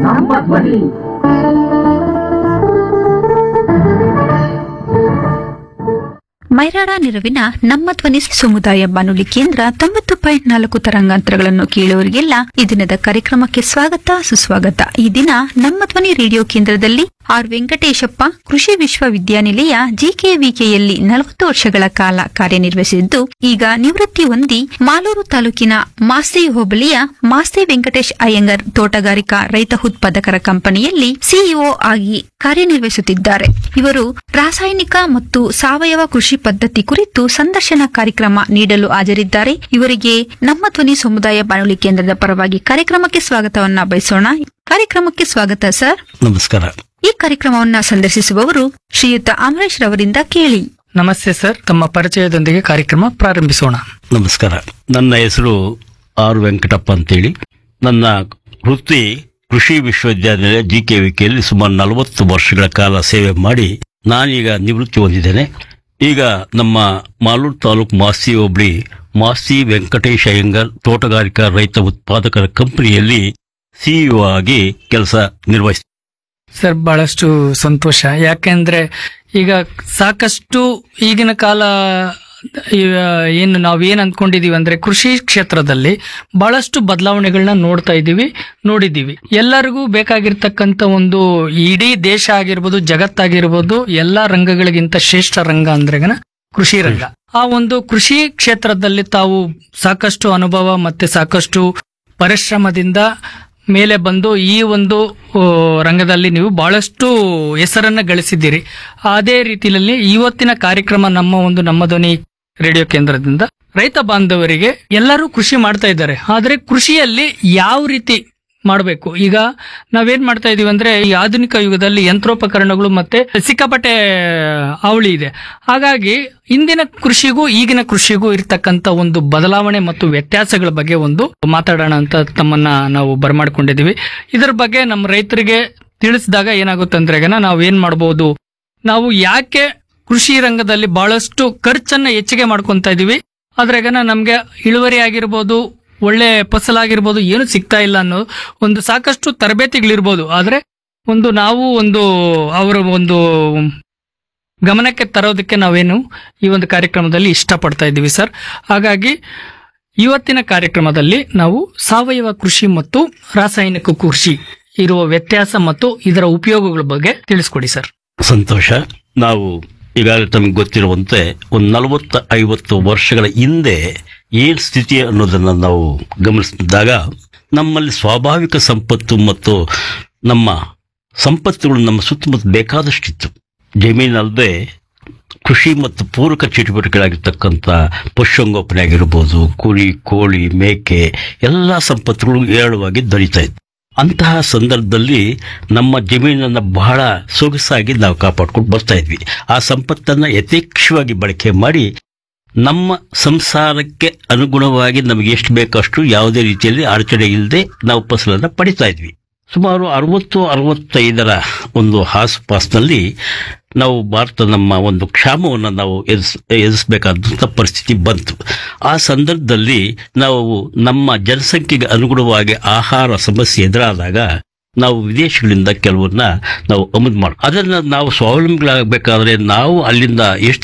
ನಮ್ಮ ಧ್ವನಿ ಮೈರಾಡ ನೆರವಿನ ನಮ್ಮ ಧ್ವನಿ ಸಮುದಾಯ ಬಾನುಲಿ ಕೇಂದ್ರ ತೊಂಬತ್ತು ಪಾಯಿಂಟ್ ನಾಲ್ಕು ತರಂಗಾಂತರಗಳನ್ನು ಕೇಳುವವರಿಗೆಲ್ಲ ಈ ದಿನದ ಕಾರ್ಯಕ್ರಮಕ್ಕೆ ಸ್ವಾಗತ ಸುಸ್ವಾಗತ ಈ ದಿನ ನಮ್ಮ ಧ್ವನಿ ರೇಡಿಯೋ ಕೇಂದ್ರದಲ್ಲಿ ಆರ್ ವೆಂಕಟೇಶಪ್ಪ ಕೃಷಿ ವಿಶ್ವವಿದ್ಯಾನಿಲಯ ಜಿಕೆವಿಕೆಯಲ್ಲಿ ನಲವತ್ತು ವರ್ಷಗಳ ಕಾಲ ಕಾರ್ಯನಿರ್ವಹಿಸಿದ್ದು ಈಗ ನಿವೃತ್ತಿ ಹೊಂದಿ ಮಾಲೂರು ತಾಲೂಕಿನ ಮಾಸ್ತಿ ಹೋಬಳಿಯ ಮಾಸ್ತಿ ವೆಂಕಟೇಶ್ ಅಯ್ಯಂಗರ್ ತೋಟಗಾರಿಕಾ ರೈತ ಉತ್ಪಾದಕರ ಕಂಪನಿಯಲ್ಲಿ ಸಿಇಒ ಆಗಿ ಕಾರ್ಯನಿರ್ವಹಿಸುತ್ತಿದ್ದಾರೆ ಇವರು ರಾಸಾಯನಿಕ ಮತ್ತು ಸಾವಯವ ಕೃಷಿ ಪದ್ಧತಿ ಕುರಿತು ಸಂದರ್ಶನ ಕಾರ್ಯಕ್ರಮ ನೀಡಲು ಹಾಜರಿದ್ದಾರೆ ಇವರಿಗೆ ನಮ್ಮ ಧ್ವನಿ ಸಮುದಾಯ ಬಾನುಲಿ ಕೇಂದ್ರದ ಪರವಾಗಿ ಕಾರ್ಯಕ್ರಮಕ್ಕೆ ಸ್ವಾಗತವನ್ನ ಬಯಸೋಣ ಕಾರ್ಯಕ್ರಮಕ್ಕೆ ಸ್ವಾಗತ ಸರ್ ನಮಸ್ಕಾರ ಈ ಕಾರ್ಯಕ್ರಮವನ್ನ ಸಂದರ್ಶಿಸುವವರು ಶ್ರೀಯುತ ಅಮರೇಶ್ ರವರಿಂದ ಕೇಳಿ ನಮಸ್ತೆ ಸರ್ ತಮ್ಮ ಪರಿಚಯದೊಂದಿಗೆ ಕಾರ್ಯಕ್ರಮ ಪ್ರಾರಂಭಿಸೋಣ ನಮಸ್ಕಾರ ನನ್ನ ಹೆಸರು ಆರ್ ವೆಂಕಟಪ್ಪ ಅಂತೇಳಿ ನನ್ನ ವೃತ್ತಿ ಕೃಷಿ ವಿಶ್ವವಿದ್ಯಾನಿಲಯ ಜಿ ಕೆ ವಿಕೆಯಲ್ಲಿ ಸುಮಾರು ನಲವತ್ತು ವರ್ಷಗಳ ಕಾಲ ಸೇವೆ ಮಾಡಿ ನಾನೀಗ ನಿವೃತ್ತಿ ಹೊಂದಿದ್ದೇನೆ ಈಗ ನಮ್ಮ ಮಾಲೂರು ತಾಲೂಕು ಮಾಸ್ತಿ ಹೋಬಳಿ ಮಾಸ್ತಿ ವೆಂಕಟೇಶ್ ಅಯ್ಯಂಗರ್ ತೋಟಗಾರಿಕಾ ರೈತ ಉತ್ಪಾದಕರ ಕಂಪನಿಯಲ್ಲಿ ಸಿಇಒ ಆಗಿ ಕೆಲಸ ನಿರ್ವಹಿಸ್ತೀನಿ ಸರ್ ಬಹಳಷ್ಟು ಸಂತೋಷ ಯಾಕೆಂದ್ರೆ ಈಗ ಸಾಕಷ್ಟು ಈಗಿನ ಕಾಲ ಈಗ ಏನು ನಾವೇನ್ ಅಂದ್ಕೊಂಡಿದೀವಿ ಅಂದ್ರೆ ಕೃಷಿ ಕ್ಷೇತ್ರದಲ್ಲಿ ಬಹಳಷ್ಟು ಬದಲಾವಣೆಗಳನ್ನ ನೋಡ್ತಾ ಇದ್ದೀವಿ ನೋಡಿದ್ದೀವಿ ಎಲ್ಲರಿಗೂ ಬೇಕಾಗಿರ್ತಕ್ಕಂಥ ಒಂದು ಇಡೀ ದೇಶ ಆಗಿರ್ಬೋದು ಜಗತ್ತಾಗಿರ್ಬೋದು ಎಲ್ಲಾ ರಂಗಗಳಿಗಿಂತ ಶ್ರೇಷ್ಠ ರಂಗ ಅಂದ್ರೆಗನ ಕೃಷಿ ರಂಗ ಆ ಒಂದು ಕೃಷಿ ಕ್ಷೇತ್ರದಲ್ಲಿ ತಾವು ಸಾಕಷ್ಟು ಅನುಭವ ಮತ್ತೆ ಸಾಕಷ್ಟು ಪರಿಶ್ರಮದಿಂದ ಮೇಲೆ ಬಂದು ಈ ಒಂದು ಆ, ರಂಗದಲ್ಲಿ ನೀವು ಬಹಳಷ್ಟು ಹೆಸರನ್ನ ಗಳಿಸಿದ್ದೀರಿ ಅದೇ ರೀತಿಯಲ್ಲಿ ಇವತ್ತಿನ ಕಾರ್ಯಕ್ರಮ ನಮ್ಮ ಒಂದು ನಮ್ಮ ಧ್ವನಿ ರೇಡಿಯೋ ಕೇಂದ್ರದಿಂದ ರೈತ ಬಾಂಧವರಿಗೆ ಎಲ್ಲರೂ ಕೃಷಿ ಮಾಡ್ತಾ ಇದ್ದಾರೆ ಆದ್ರೆ ಕೃಷಿಯಲ್ಲಿ ಯಾವ ರೀತಿ ಮಾಡಬೇಕು ಈಗ ನಾವೇನ್ ಮಾಡ್ತಾ ಇದೀವಿ ಅಂದ್ರೆ ಈ ಆಧುನಿಕ ಯುಗದಲ್ಲಿ ಯಂತ್ರೋಪಕರಣಗಳು ಮತ್ತೆ ಸಿಕ್ಕಾಪಟ್ಟೆ ಅವಳಿ ಇದೆ ಹಾಗಾಗಿ ಇಂದಿನ ಕೃಷಿಗೂ ಈಗಿನ ಕೃಷಿಗೂ ಇರ್ತಕ್ಕಂತ ಒಂದು ಬದಲಾವಣೆ ಮತ್ತು ವ್ಯತ್ಯಾಸಗಳ ಬಗ್ಗೆ ಒಂದು ಮಾತಾಡೋಣ ಅಂತ ತಮ್ಮನ್ನ ನಾವು ಬರಮಾಡ್ಕೊಂಡಿದೀವಿ ಇದರ ಬಗ್ಗೆ ನಮ್ಮ ರೈತರಿಗೆ ತಿಳಿಸಿದಾಗ ಏನಾಗುತ್ತೆ ಅಂದ್ರೆ ಈಗ ನಾವು ಏನ್ ಮಾಡಬಹುದು ನಾವು ಯಾಕೆ ಕೃಷಿ ರಂಗದಲ್ಲಿ ಬಹಳಷ್ಟು ಖರ್ಚನ್ನ ಹೆಚ್ಚಿಗೆ ಮಾಡ್ಕೊಂತ ಇದೀವಿ ಅದ್ರಾಗ ನಮ್ಗೆ ಇಳುವರಿ ಆಗಿರ್ಬೋದು ಒಳ್ಳೆ ಫಸಲಾಗಿರ್ಬೋದು ಏನು ಸಿಗ್ತಾ ಇಲ್ಲ ಅನ್ನೋ ಒಂದು ಸಾಕಷ್ಟು ತರಬೇತಿಗಳಿರ್ಬೋದು ಆದ್ರೆ ಒಂದು ನಾವು ಒಂದು ಅವರ ಒಂದು ಗಮನಕ್ಕೆ ತರೋದಕ್ಕೆ ನಾವೇನು ಈ ಒಂದು ಕಾರ್ಯಕ್ರಮದಲ್ಲಿ ಇಷ್ಟಪಡ್ತಾ ಇದ್ದೀವಿ ಸರ್ ಹಾಗಾಗಿ ಇವತ್ತಿನ ಕಾರ್ಯಕ್ರಮದಲ್ಲಿ ನಾವು ಸಾವಯವ ಕೃಷಿ ಮತ್ತು ರಾಸಾಯನಿಕ ಕೃಷಿ ಇರುವ ವ್ಯತ್ಯಾಸ ಮತ್ತು ಇದರ ಉಪಯೋಗಗಳ ಬಗ್ಗೆ ತಿಳಿಸ್ಕೊಡಿ ಸರ್ ಸಂತೋಷ ನಾವು ಈಗಾಗಲೇ ತಮಗೆ ಗೊತ್ತಿರುವಂತೆ ಒಂದು ನಲವತ್ತು ಐವತ್ತು ವರ್ಷಗಳ ಹಿಂದೆ ಏನ್ ಸ್ಥಿತಿ ಅನ್ನೋದನ್ನ ನಾವು ಗಮನಿಸಿದಾಗ ನಮ್ಮಲ್ಲಿ ಸ್ವಾಭಾವಿಕ ಸಂಪತ್ತು ಮತ್ತು ನಮ್ಮ ಸಂಪತ್ತುಗಳು ನಮ್ಮ ಸುತ್ತಮುತ್ತ ಬೇಕಾದಷ್ಟಿತ್ತು ಜಮೀನಲ್ಲದೆ ಕೃಷಿ ಮತ್ತು ಪೂರಕ ಚಟುವಟಿಕೆಗಳಾಗಿರ್ತಕ್ಕಂಥ ಪಶುಸಂಗೋಪನೆ ಆಗಿರ್ಬೋದು ಕುರಿ ಕೋಳಿ ಮೇಕೆ ಎಲ್ಲ ಸಂಪತ್ತುಗಳು ಏರಳವಾಗಿ ದೊರೀತಾ ಇತ್ತು ಅಂತಹ ಸಂದರ್ಭದಲ್ಲಿ ನಮ್ಮ ಜಮೀನನ್ನು ಬಹಳ ಸೊಗಸಾಗಿ ನಾವು ಕಾಪಾಡ್ಕೊಂಡು ಬರ್ತಾ ಇದ್ವಿ ಆ ಸಂಪತ್ತನ್ನು ಯಥೇಚ್ಛವಾಗಿ ಬಳಕೆ ಮಾಡಿ ನಮ್ಮ ಸಂಸಾರಕ್ಕೆ ಅನುಗುಣವಾಗಿ ನಮಗೆ ಎಷ್ಟು ಬೇಕಷ್ಟು ಯಾವುದೇ ರೀತಿಯಲ್ಲಿ ಅಡಚಣೆ ಇಲ್ಲದೆ ನಾವು ಫಸಲನ್ನು ಪಡಿತಾ ಇದ್ವಿ ಸುಮಾರು ಅರವತ್ತು ಅರವತ್ತೈದರ ಒಂದು ಆಸುಪಾಸಿನಲ್ಲಿ ನಾವು ಭಾರತ ನಮ್ಮ ಒಂದು ಕ್ಷಾಮವನ್ನು ನಾವು ಎದುರಿಸ್ ಎದುರಿಸಬೇಕಾದಂಥ ಪರಿಸ್ಥಿತಿ ಬಂತು ಆ ಸಂದರ್ಭದಲ್ಲಿ ನಾವು ನಮ್ಮ ಜನಸಂಖ್ಯೆಗೆ ಅನುಗುಣವಾಗಿ ಆಹಾರ ಸಮಸ್ಯೆ ಎದುರಾದಾಗ ನಾವು ವಿದೇಶಗಳಿಂದ ಕೆಲವನ್ನ ನಾವು ಆಮದು ಮಾಡಿ ಅದನ್ನ ನಾವು ಸ್ವಾವಲಂಬಿಗಳಾಗಬೇಕಾದ್ರೆ ನಾವು ಅಲ್ಲಿಂದ ಎಷ್ಟು